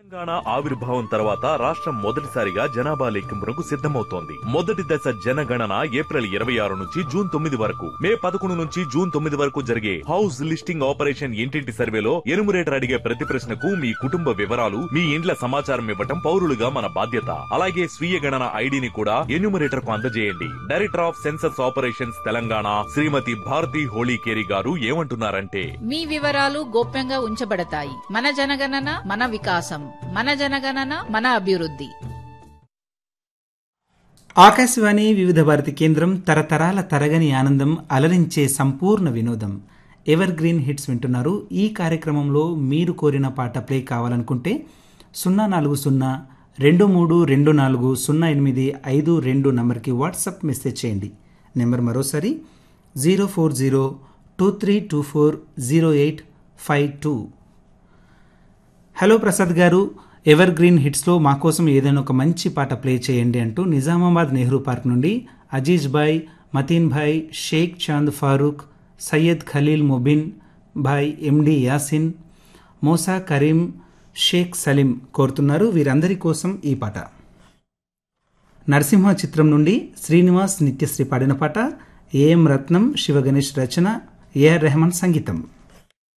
తెలంగాణ ఆవిర్భావం తర్వాత రాష్ట్రం మొదటిసారిగా జనాభా లెక్కింపునకు సిద్ధమవుతోంది మొదటి దశ జనగణన ఏప్రిల్ ఇరవై ఆరు నుంచి జూన్ తొమ్మిది వరకు మే పదకొండు నుంచి జూన్ తొమ్మిది వరకు జరిగే హౌస్ లిస్టింగ్ ఆపరేషన్ ఇంటింటి సర్వేలో ఎనుమరేటర్ అడిగే ప్రతి ప్రశ్నకు మీ కుటుంబ వివరాలు మీ ఇండ్ల సమాచారం ఇవ్వటం పౌరులుగా మన బాధ్యత అలాగే స్వీయ గణన ఐడిని కూడా ఎన్యూమరేటర్ కు అందజేయండి director of census operations Telangana Srimathi Bharathi Holikeri గారు ఏమంటున్నారంటే మీ వివరాలు గోప్యంగా ఉంచబడతాయి మన జనగణన మన వికాసం మన జనగణన మన అభివృద్ధి ఆకాశవాణి వివిధ భారతి కేంద్రం తరతరాల తరగని ఆనందం అలరించే సంపూర్ణ వినోదం ఎవర్ గ్రీన్ హిట్స్ వింటున్నారు ఈ కార్యక్రమంలో మీరు కోరిన పాట ప్లే కావాలనుకుంటే సున్నా నాలుగు సున్నా రెండు మూడు రెండు నాలుగు సున్నా ఎనిమిది ఐదు రెండు నంబర్కి వాట్సాప్ మెసేజ్ చేయండి నెంబర్ మరోసారి zero four zero two three two four zero eight five two hello Prasad గారు ఎవర్ గ్రీన్ హిట్స్లో మా కోసం ఏదైనా ఒక మంచి పాట ప్లే చేయండి అంటూ నిజామాబాద్ నెహ్రూ పార్క్ నుండి అజీజ్ భాయ్ మతీన్ భాయ్ షేక్ చాంద్ ఫారూక్ సయ్యద్ ఖలీల్ ముబిన్ భాయ్ ఎండి యాసిన్ మోసా కరీం షేక్ సలీం కోరుతున్నారు వీరందరి కోసం ఈ పాట నరసింహ చిత్రం నుండి శ్రీనివాస్ నిత్యశ్రీ పాడిన పాట ఏఎం రత్నం శివగణేష్ రచన ఏఆర్ రెహమాన్ సంగీతం